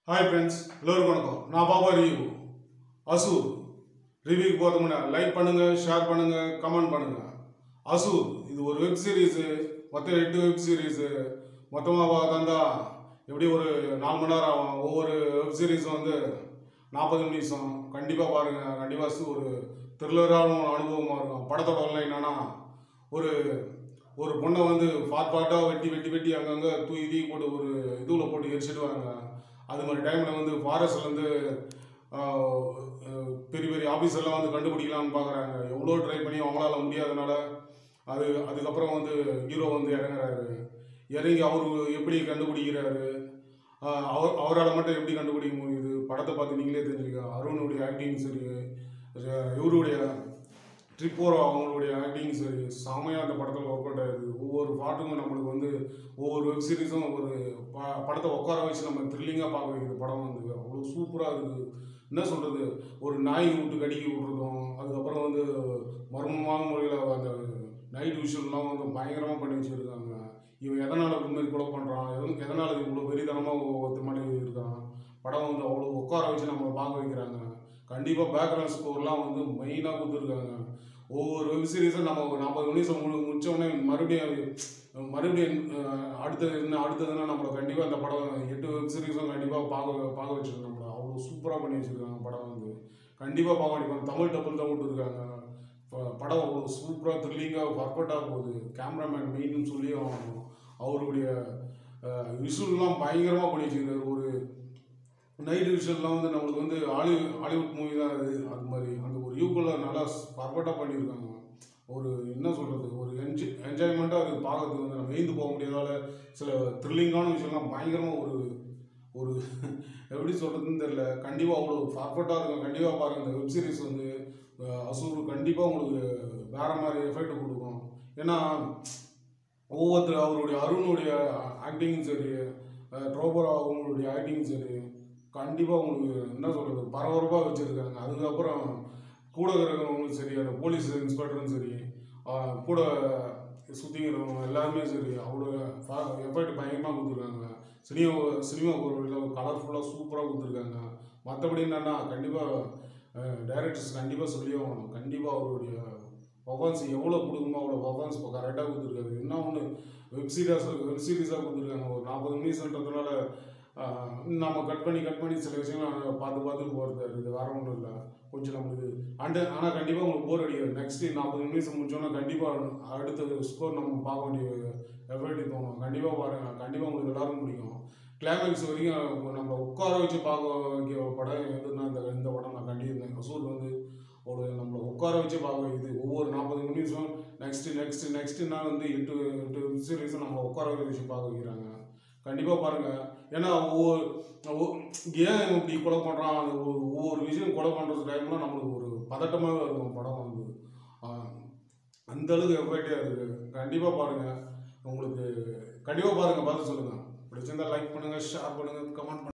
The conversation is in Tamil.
ஹாய் ஃப்ரெண்ட்ஸ் எல்லோருக்கும் வணக்கம் நான் பாபா ரிவ்யூ அசூர் ரிவ்யூக்கு போகிறது முன்னாடி லைக் பண்ணுங்கள் ஷேர் பண்ணுங்கள் கமெண்ட் பண்ணுங்கள் அசூர் இது ஒரு வெப் சீரிஸு மொத்தம் எட்டு வெப் சீரிஸு மொத்தமாக தந்தா எப்படி ஒரு நாலு மணி நேரம் ஆகும் ஒவ்வொரு வெப் சீரிஸும் வந்து நாற்பது நிமிஷம் கண்டிப்பாக பாருங்கள் கண்டிப்பாக ஒரு த்ரில்லரான அனுபவமாக இருக்கும் படத்தோட ஒன்லைன் என்னன்னா ஒரு ஒரு பொண்ணை வந்து பார்ட் பார்ட்டாக வெட்டி வெட்டி வெட்டி அங்கங்கே தூக்கி தூக்கி போட்டு ஒரு இதுவில் போட்டு எரிச்சிடுவாங்க அது மாதிரி டைமில் வந்து ஃபாரஸ்ட்லேருந்து பெரிய பெரிய ஆஃபீஸர்லாம் வந்து கண்டுபிடிக்கலாம்னு பார்க்குறாங்க எவ்வளோ ட்ரை பண்ணி அவங்களால முடியாதனால அது அதுக்கப்புறம் வந்து ஹீரோ வந்து இறங்குறாரு இறங்கி அவர் எப்படி கண்டுபிடிக்கிறாரு ஆஹ் அவர் அவரால் மட்டும் எப்படி கண்டுபிடிக்க முடியுது படத்தை பார்த்து நீங்களே தெரிஞ்சுக்க அருணுடைய ஆக்டிங் சரி அஹ் இவருடைய ட்ரிப்போரோ அவங்களுடைய ஆக்டிங் சரி செமையாக அந்த படத்தில் ஒர்க் அவுட் ஆகுது ஒவ்வொரு பாட்டுக்கும் நம்மளுக்கு வந்து ஒவ்வொரு வெப் சீரிஸும் ஒரு ப படத்தை உட்கார வச்சு நம்ம த்ரில்லிங்காக பார்க்க வைக்கிது படம் வந்து அவ்வளோ சூப்பராக இருக்குது என்ன சொல்கிறது ஒரு நாய் விட்டு கடிக்க விட்றதும் அதுக்கப்புறம் வந்து மர்மமான முறையில் அந்த நைட் விஷயம்லாம் வந்து பயங்கரமாக பண்ணி வச்சுருக்காங்க இவன் எதனால் இந்த மாதிரி கொலை பண்ணுறான் எதன் எதனால் இவ்வளோ வெறித்தனமாக ஒருத்த மாதிரி இருக்கான் படம் வந்து அவ்வளோ உட்கார வச்சு நம்மளை பார்க்க வைக்கிறாங்க கண்டிப்பாக பேக்ரவுண்ட் ஸ்கோர்லாம் வந்து மெயினாக கொடுத்துருக்காங்க ஒவ்வொரு வெப் சீரிஸும் நம்ம ஒரு நாற்பது நிமிஷம் முழு முடிச்சோடனே மறுபடியும் அது மறுபடியும் அஹ், அடுத்தது என்ன அடுத்ததுன்னா நம்மளை கண்டிப்பாக அந்த படம் எட்டு வெப் சீரிஸும் கண்டிப்பாக பார்க்க பார்க்க வச்சிருக்காங்க நம்மளை அவ்வளோ சூப்பராக பண்ணி வச்சுருக்காங்க படம் வந்து கண்டிப்பாக பார்க்க வேண்டிய தமிழ் டபுள் தான் விட்டுருக்காங்க ப- படம் அவ்வளோ சூப்பராக த்ரில்லிங்காக பர்ஃபெக்டாக போகுது கேமராமேன் மெயின்னு சொல்லி ஆகணும் அவருடைய விஷுவல்லாம் பயங்கரமாக பண்ணி வச்சிருக்காரு ஒரு நைட் விஷயம்லாம் வந்து நம்மளுக்கு வந்து ஹாலிவுட் ஹாலிவுட் மூவி தான் அது அது மாதிரி அந்த ஒரு யூக்குள்ள நல்லா பர்ஃபெக்டாக பண்ணியிருக்காங்க ஒரு என்ன சொல்கிறது ஒரு என்ஜி என்ஜாய்மெண்ட்டாக அது பார்க்கறதுக்கு வந்து நம்ம எழுந்து போக முடியாதால சில த்ரில்லிங்கான விஷயம்லாம் பயங்கரமாக ஒரு ஒரு எப்படி சொல்கிறதுன்னு தெரியல கண்டிப்பாக அவ்வளோ பர்ஃபெக்டாக இருக்கும் கண்டிப்பாக பாருங்கள் இந்த வெப் சீரிஸ் வந்து அஹ், அசூர் கண்டிப்பாக உங்களுக்கு வேறு மாதிரி எஃபெக்ட் கொடுக்கும் ஏன்னா ஒவ்வொருத்தர் அவருடைய அருணுடைய ஆக்டிங்கும் சரி ட்ரோபரா அவங்களுடைய ஆக்டிங்கும் சரி கண்டிப்பாக உங்களுக்கு என்ன சொல்கிறது பரபரப்பாக வச்சுருக்காங்க அதுக்கப்புறம் கூட இருக்கிறவங்களும் சரி அந்த போலீஸ் இன்ஸ்பெக்டரும் சரி ஆஹ் கூட சுற்றிங்கிறவங்க எல்லாருமே சரி அவ்வளோ எஃபர்ட் பயங்கரமாக கொடுத்துருக்காங்க சினிமா சினிமா ஒரு கலர்ஃபுல்லாக சூப்பராக கொடுத்துருக்காங்க மற்றபடி என்னென்னா கண்டிப்பாக டைரக்டர்ஸ் கண்டிப்பாக சொல்லி ஆகணும் கண்டிப்பாக அவருடைய பர்ஃபார்மன்ஸ் எவ்வளோ கொடுக்குமோ அவ்வளோ பர்ஃபார்மன்ஸ் இப்போ கரெக்டாக கொடுத்துருக்காரு என்ன ஒன்று வெப் சீரிஸ் வெப் சீரிஸாக கொடுத்துருக்காங்க ஒரு நாற்பது நிமிஷன்றதுனால ஆஹ், நம்ம கட் பண்ணி கட் பண்ணி சில விஷயங்கள் பார்த்து பார்த்து போகிறது இது வேற ஒன்றும் இல்லை கொஞ்சம் நம்மளுக்கு அண்டு ஆனால் கண்டிப்பாக உங்களுக்கு போர் அடிக்காது நெக்ஸ்ட் நாற்பது நிமிஷம் முடிச்சோன்னா கண்டிப்பாக அடுத்த ஸ்கோர் நம்ம பார்க்க வேண்டிய எஃபர்ட் தோணும் கண்டிப்பாக பாருங்கள் கண்டிப்பாக உங்களுக்கு எல்லாரும் பிடிக்கும் கிளைமேக்ஸ் வரைக்கும் நம்ம உட்கார வச்சு பார்க்க வேண்டிய படம் எதுனா இந்த இந்த படம் நான் கண்டிப்பேன் அசூர் வந்து ஒரு நம்மளை உட்கார வச்சு பார்க்க வைக்குது ஒவ்வொரு நாற்பது நிமிஷம் நெக்ஸ்ட் நெக்ஸ்ட் நெக்ஸ்ட்னா வந்து எட்டு எட்டு சீரீஸும் நம்மளை உட்கார வச்சு பார்க்க வைக்கிறாங்க கண்டிப்பாக பாருங்கள் ஏன்னா ஒவ்வொரு ஒவ்வொரு- ஏன் இப்படி கொலை பண்ணுறான் அது ஒவ்வொரு ஒவ்வொரு விஷயம் கொலை பண்ணுறது டைம்லாம் நம்மளுக்கு ஒரு பதட்டமாகவே இருக்கும் படம் வந்து ஆஹ், அந்த அளவுக்கு எஃபர்ட்டாக இருக்குது கண்டிப்பாக பாருங்கள் உங்களுக்கு கண்டிப்பாக பாருங்கள் பார்த்து சொல்லுங்கள் பிடிச்சிருந்தா லைக் பண்ணுங்கள் ஷேர் பண்ணுங்கள் கமெண்ட் பண்ணுங்கள்